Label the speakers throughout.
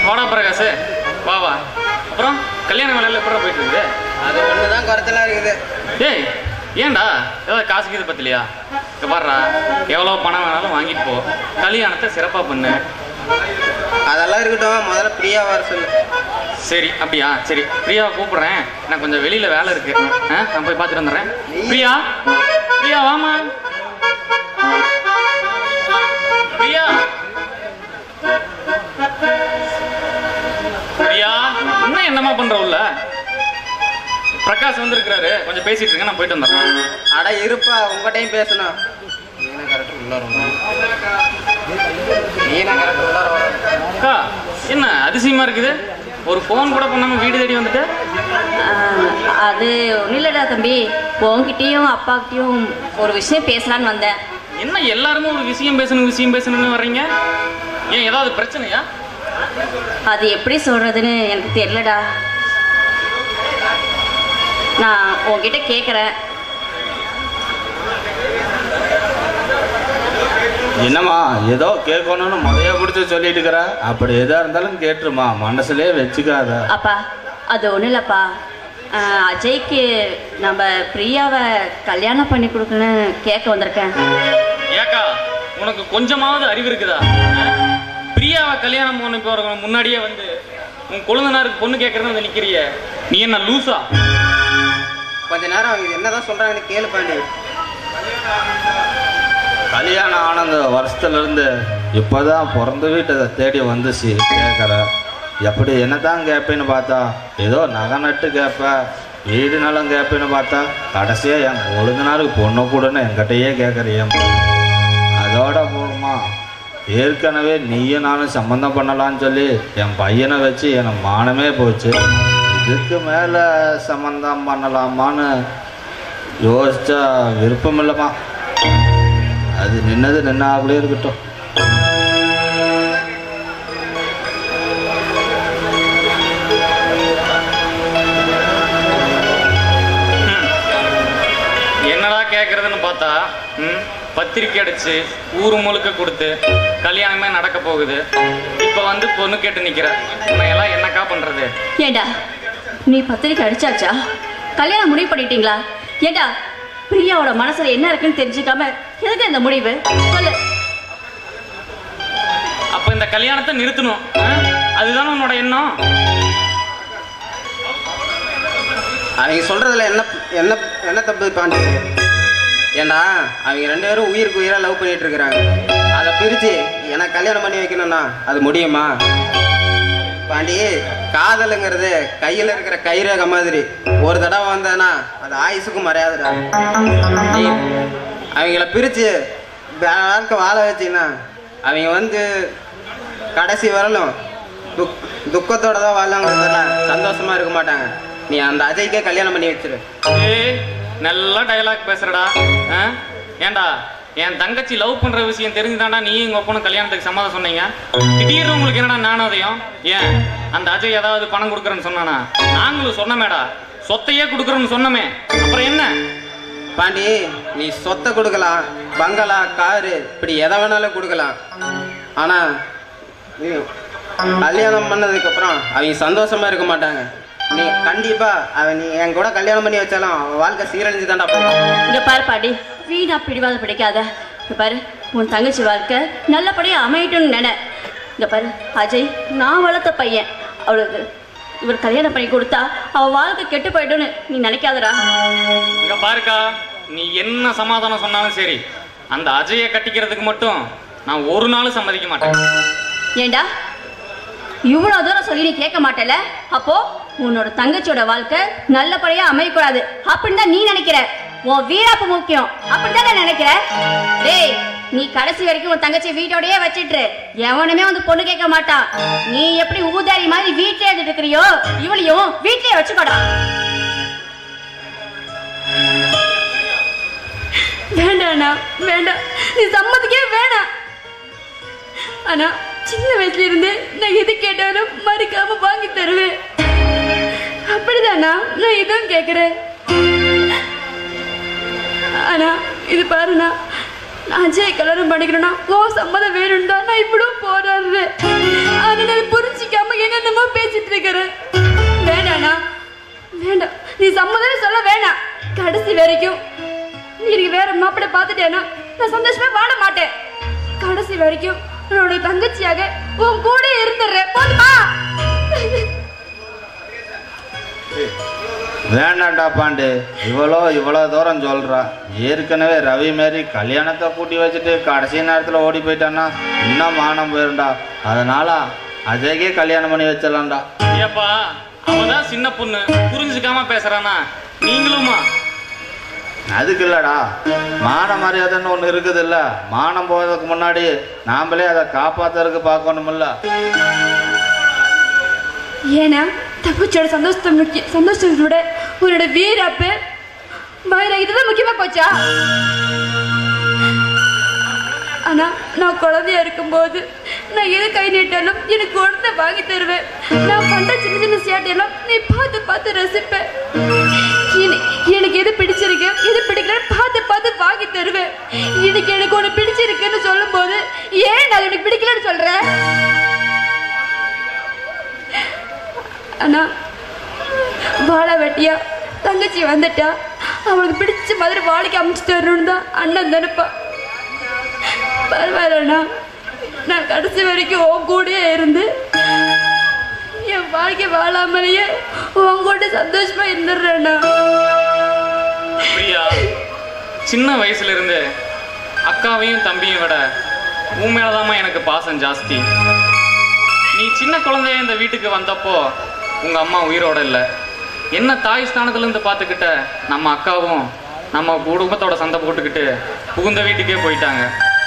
Speaker 1: வாடா பிரகாஷ் வா வா அப்புறம் கல்யாண வேலையில் எப்படி போயிட்டு இருக்குது
Speaker 2: அது ஒன்று தான் குறைச்சலா இருக்குது
Speaker 1: ஏய் ஏன்டா ஏதாவது காசுக்கு இது பத்தலையா இங்க பாடுறா எவ்வளோ பணம் வேணாலும் வாங்கிட்டு போ கல்யாணத்தை சிறப்பாக பண்ணு
Speaker 2: அதெல்லாம் இருக்கட்டும் முதல்ல பிரியா வர சொல்லு
Speaker 1: சரி அப்படியா சரி பிரியாவை கூப்பிடுறேன் நான் கொஞ்சம் வெளியில வேலை இருக்கு ஆ, நான் போய் பார்த்துட்டு வந்துடுறேன் பிரியா பிரியா வாமா பிரியா பிரியா என்ன என்னமா பண்ற உள்ள பிரகாஷ் வந்திருக்கிறாரு கொஞ்சம் பேசிட்டு இருங்க நான் போயிட்டு வந்துடுறேன்
Speaker 2: அட இருப்பா உங்ககிட்டயும் பேசணும் நீனா கரெக்ட் உள்ளார வரணும். நீனா கரெக்ட் உள்ளார வரணும்.
Speaker 1: அக்கா என்ன அதிசயமா இருக்குது ஒரு ஃபோன் கூட பண்ணாம வீடு தேடி வந்துட்டு
Speaker 3: ஆஹ், அது ஒன்றும் இல்லைடா தம்பி உன்கிட்டயும் அப்பாக்கிட்டயும் ஒரு விஷயம் பேசலான்னு வந்தேன்
Speaker 1: என்ன எல்லாருமே ஒரு விஷயம் பேசணும் விஷயம் பேசணும்னு வர்றீங்க ஏன் ஏதாவது பிரச்சனையா
Speaker 3: அது எப்படி சொல்றதுன்னு எனக்கு தெரியலடா நான் உன்கிட்ட கேட்குறேன்
Speaker 4: என்னம்மா ஏதோ கேட்கணும்னு முதைய பிடிச்சி சொல்லிட்டு இருக்கிற அப்படி எதா இருந்தாலும் கேட்டுருமா மனசுலயே வச்சுக்காத
Speaker 3: அப்பா அது ஒன்றும் இல்லைப்பா ஆஹ், அஜய்க்கு நம்ம பிரியாவை கல்யாணம் பண்ணி கொடுக்கணும்னு கேட்க வந்திருக்கேன்
Speaker 1: ஏக்கா உனக்கு கொஞ்சமாவது அறிவு இருக்குதா ஆ? பிரியாவை கல்யாணம் பண்ண போறவங்க முன்னாடியே வந்து உன் கொழுந்தனாருக்கு பொண்ணு கேட்கறது வந்து நிக்கிறிய நீ என்ன லூசா
Speaker 2: கொஞ்ச நேரம் அவங்க என்னதான் சொல்றாங்கன்னு கேளு பாண்டி
Speaker 4: கல்யாணம் ஆனந்த வருஷத்துல இருந்து இப்போதான் பிறந்த வீட்டை தேடி வந்துச்சு கேட்குற எப்படி என்னதான் கேட்பேன்னு பார்த்தா ஏதோ நகை நட்டு கேட்ப வீடு நலம் கேட்பேன்னு பார்த்தா கடைசியாக என் கொழுந்தனாருக்கு பொண்ணு கூடன்னு என்கிட்டயே கேட்குறியேன் அதோட போகுமா ஏற்கனவே நீயும் நானும் சம்மந்தம் பண்ணலான்னு சொல்லி என் பையனை வச்சு எனக்கு மானமே போச்சு இதுக்கு மேலே சம்மந்தம் பண்ணலாமான்னு யோசிச்சா விருப்பம் இல்லைம்மா அது நின்னது நின்னாகலே இருக்கட்டும்
Speaker 1: என்னடா கேட்கறதுன்னு பார்த்தா ம், பத்திரிக்கை அடிச்சு ஊர் முழுக்க கொடுத்து கல்யாணமே நடக்க போகுது இப்போ வந்து பொண்ணு கேட்டு நிக்கிற உன்னை எல்லாம் என்னக்கா பண்றது
Speaker 3: ஏண்டா நீ பத்திரிக்கை அடிச்சாச்சா கல்யாணம் முடிவு பண்ணிட்டீங்களா ஏண்டா பிரியாவோட மனசுல என்ன இருக்குன்னு தெரிஞ்சுக்காம எதுக்கு இந்த முடிவு சொல்லு
Speaker 1: அப்ப இந்த கல்யாணத்தை நிறுத்தணும் ஆ? அதுதானே உன்னோட எண்ணம்
Speaker 2: அவங்க சொல்றதுல என்ன என்ன என்ன தப்பு பாண்டி ஏண்டா அவங்க ரெண்டு பேரும் உயிருக்கு உயிரா லவ் பண்ணிட்டு இருக்கிறாங்க அதை பிரிச்சு எனக்கு கல்யாணம் பண்ணி வைக்கணும்னா அது முடியுமா பாண்டி காதலுங்கிறது கையில இருக்கிற கைரேகை மாதிரி ஒரு தடவை வந்ததுன்னா அது ஆயுசுக்கும் மறையாதுடா நீ அவங்கள பிரிச்சு வாழ்க்கை வாழ வச்சீங்கன்னா அவங்க வந்து கடைசி வரலும் துக் துக்கத்தோட தான் வாழாங்கிறதுல சந்தோஷமா இருக்க மாட்டாங்க நீ அந்த அஜய்க்கே கல்யாணம் பண்ணி வச்சிரு
Speaker 1: ஏய் நல்லா டயலாக் பேசுறடா ஆ? ஏன்டா என் தங்கச்சி லவ் பண்ற விஷயம் தெரிஞ்சுதான்டா நீ உங்க பொண்ணு கல்யாணத்துக்கு சம்மதம் சொன்னீங்க திடீர்னு உங்களுக்கு என்னடா ஞானோதயம் ஏன் அந்த அஜய் ஏதாவது பணம் கொடுக்குறேன்னு சொன்னானா நாங்களும் சொன்னமேடா சொத்தையே கொடுக்குறோன்னு சொன்னமே அப்புறம் என்ன
Speaker 2: பாண்டி நீ சொத்தை கொடுக்கலாம் பங்களா காரு இப்படி எதை வேணாலும் கொடுக்கலாம் ஆனா நீ கல்யாணம் பண்ணதுக்கு அப்புறம் அவங்க சந்தோஷமா இருக்க மாட்டாங்க நீ கண்டிப்பா அவன் நீ என் கூட கல்யாணம் பண்ணி வச்சாலும் அவன் வாழ்க்கை சீரழிஞ்சு தான்டா போகும்
Speaker 3: இங்க பாரு பாடி வீணா பிடிவாத பிடிக்காத இங்க பாரு உன் தங்கச்சி வாழ்க்கை நல்லபடியா அமையட்டும்னு நினை இங்க பாரு அஜய் நான் வளர்த்த பையன் அவளுக்கு இவர் கல்யாணம் பண்ணி கொடுத்தா அவ வாழ்க்கை கெட்டு போயிடும்னு நீ நினைக்காதடா
Speaker 1: இங்க பாருக்கா நீ என்ன சமாதானம் சொன்னாலும் சரி அந்த அஜயை கட்டிக்கிறதுக்கு மட்டும் நான் ஒரு நாளும் சம்மதிக்க மாட்டேன்
Speaker 3: ஏண்டா இவ்வளவு தூரம் சொல்லி நீ கேட்க மாட்டேல அப்போ உன்னோட தங்கச்சியோட வாழ்க்கை நல்லபடியா அமையக்கூடாது அப்படின்னு தான் நீ நினைக்கிற உன் வீராப்பு முக்கியம் அப்படித்தானே நினைக்கிற டேய் நீ கடைசி வரைக்கும் உன் தங்கச்சி வீட்டோடயே வச்சிட்டு எவனுமே வந்து பொண்ணு கேட்க மாட்டான் நீ எப்படி ஊதாரி மாதிரி வீட்டிலே இருந்துட்டு இருக்கிறியோ இவளையும் வீட்டிலே வச்சுக்கோடா வேண்டாண்ணா வேண்டாம் நீ சம்மதிக்கவே வேணாம் ஆனா சின்ன வயசுல இருந்து நான் எது கேட்டாலும் மறுக்காம வாங்கி தருவேன் அப்படிதானா நான் இதுவும் கேக்குறேன் ஆனா இது பாருண்ணா நான் அஜய் கல்யாணம் பண்ணிக்கிறேன்னா ஓ சம்மதம் வேணும் தான் நான் இப்படியும் போராடுறேன் ஆனா நான் புரிஞ்சிக்காம உன்னோட தங்கச்சியாக உன் கூட இருந்துடுறேன் போதுமா
Speaker 4: வேண்டாம்டா பாண்டு இவ்வளோ இவ்வளோ தூரம் சொல்கிறா ஏற்கனவே ரவி மாரி கல்யாணத்தை கூட்டி வச்சுட்டு கடைசி நேரத்தில் ஓடி போயிட்டான்னா இன்னும் மானம் போயிரும்டா அதனால அஜய்க்கே கல்யாணம் பண்ணி வச்சிடலாம்டா
Speaker 1: ஏப்பா அவதான் சின்ன பொண்ணு புரிஞ்சுக்காம பேசுறானா நீங்களுமா
Speaker 4: அதுக்கு இல்லடா மான மரியாதைன்னு ஒன்று இருக்குது இல்ல மானம் போகிறதுக்கு முன்னாடி நாமளே அதை காப்பாத்துறதுக்கு பார்க்கணுமில்ல
Speaker 3: ஏன்னா தங்கச்சியோட சந்தோஷத்தை முக்கிய சந்தோஷத்தை விட உன்னோட வீரப்பு மயிர இதுதான் முக்கியமா போச்சா ஆனா நான் குழந்தையா இருக்கும்போது நான் எது கை நீட்டாலும் எனக்கு குழந்தை வாங்கி தருவேன் நான் பண்ற சின்ன சின்ன சேட்டையெல்லாம் நீ பார்த்து பார்த்து ரசிப்ப இனி- எனக்கு எது பிடிச்சிருக்கு எது பிடிக்கலன்னு பார்த்து பார்த்து வாங்கி தருவேன் இன்னைக்கு எனக்கு ஒன்று பிடிச்சிருக்குன்னு சொல்லும் போது ஏன் நான் எனக்கு பிடிக்கலன்னு சொல்றேன் அண்ணா வாழை வெட்டியா தங்கச்சி வந்துட்டா அவளுக்கு பிடிச்ச மாதிரி வாழைக்கு அமைச்சு தரணும்னு தான் அண்ணன் நினைப்பா பரவாயில்லண்ணா நான் கடைசி வரைக்கும் உன் கூடயே இருந்து என் வாழ்க்கை வாழாமலேயே உன் கூட சந்தோஷமா இருந்துடுறேண்ணா
Speaker 1: பிரியா சின்ன வயசுல இருந்து அக்காவையும் தம்பியும் விட உன் மேலதாம்மா எனக்கு பாசம் ஜாஸ்தி நீ சின்ன குழந்தைய இந்த வீட்டுக்கு வந்தப்போ உங்க அம்மா உயிரோட இல்லை என்ன தாய் ஸ்தானத்துல இருந்து பார்த்துக்கிட்ட நம்ம அக்காவும் நம்ம குடும்பத்தோட சண்டை போட்டுக்கிட்டு புகுந்த வீட்டுக்கே போயிட்டாங்க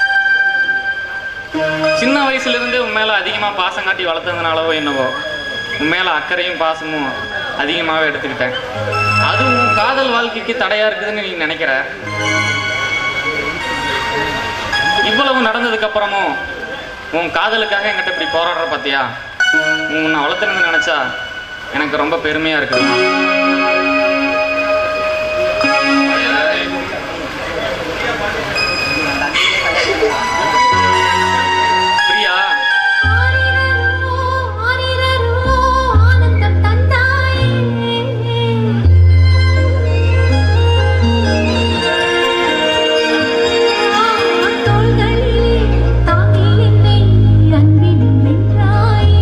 Speaker 1: சின்ன வயசுல இருந்தே உன் மேல அதிகமா பாசம் காட்டி வளர்த்ததுனாலவோ என்னவோ உன் மேல அக்கறையும் பாசமும் அதிகமாகவே எடுத்துக்கிட்டேன் அது உன் காதல் வாழ்க்கைக்கு தடையா இருக்குதுன்னு நீ நினைக்கிற இவ்வளவு நடந்ததுக்கு அப்புறமும் உன் காதலுக்காக என்கிட்ட இப்படி போராடுற பாத்தியா உன்னை வளர்த்துருந்து நினைச்சா எனக்கு ரொம்ப பெருமையா இருக்குது பிரியா
Speaker 5: ஆரிரரோ ஆரிரரோ ஆனந்தம் தந்தாயே தோள்களிலே தாங்கி என்னை அன்பில் நின்றாயே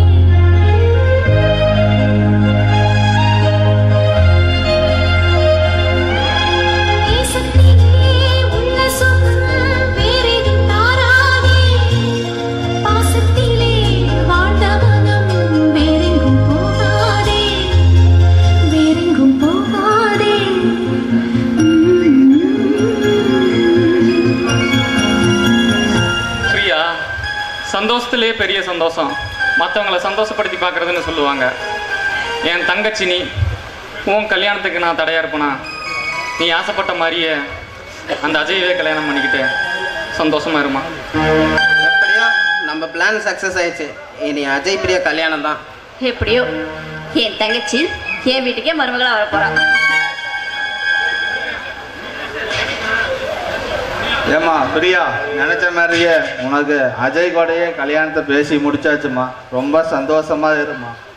Speaker 5: நேசத்திலே உள்ள சுகம் வேறெதும் தாராதே பாசத்திலே வாழ்ந்த மனம் வேறெங்கும் போகாதே வேறெங்கும் போகாதே
Speaker 1: பிரியா சந்தோஷத்திலே பெரிய சந்தோஷம் மற்றவங்கள சந்தோஷப்படுத்தி பார்க்கறதுன்னு சொல்லுவாங்க என் தங்கச்சி நீ உன் கல்யாணத்துக்கு நான் தடையா இருப்பேனா நீ ஆசைப்பட்ட மாதிரியே அந்த அஜயவே கல்யாணம் பண்ணிக்கிட்டு சந்தோஷமா இருமா
Speaker 2: எப்படியோ நம்ம பிளான் சக்ஸஸ் ஆயிடுச்சு இனி அஜய் பிரியா கல்யாணம் தான்
Speaker 3: எப்படியோ என் தங்கச்சி என் வீட்டுக்கே மருமகளா வர போறா
Speaker 4: ஏம்மா பிரியா நினைச்ச மாதிரியே உனக்கு அஜய் கூடயே கல்யாணத்தை பேசி முடிச்சாச்சுமா ரொம்ப சந்தோஷமா இருமா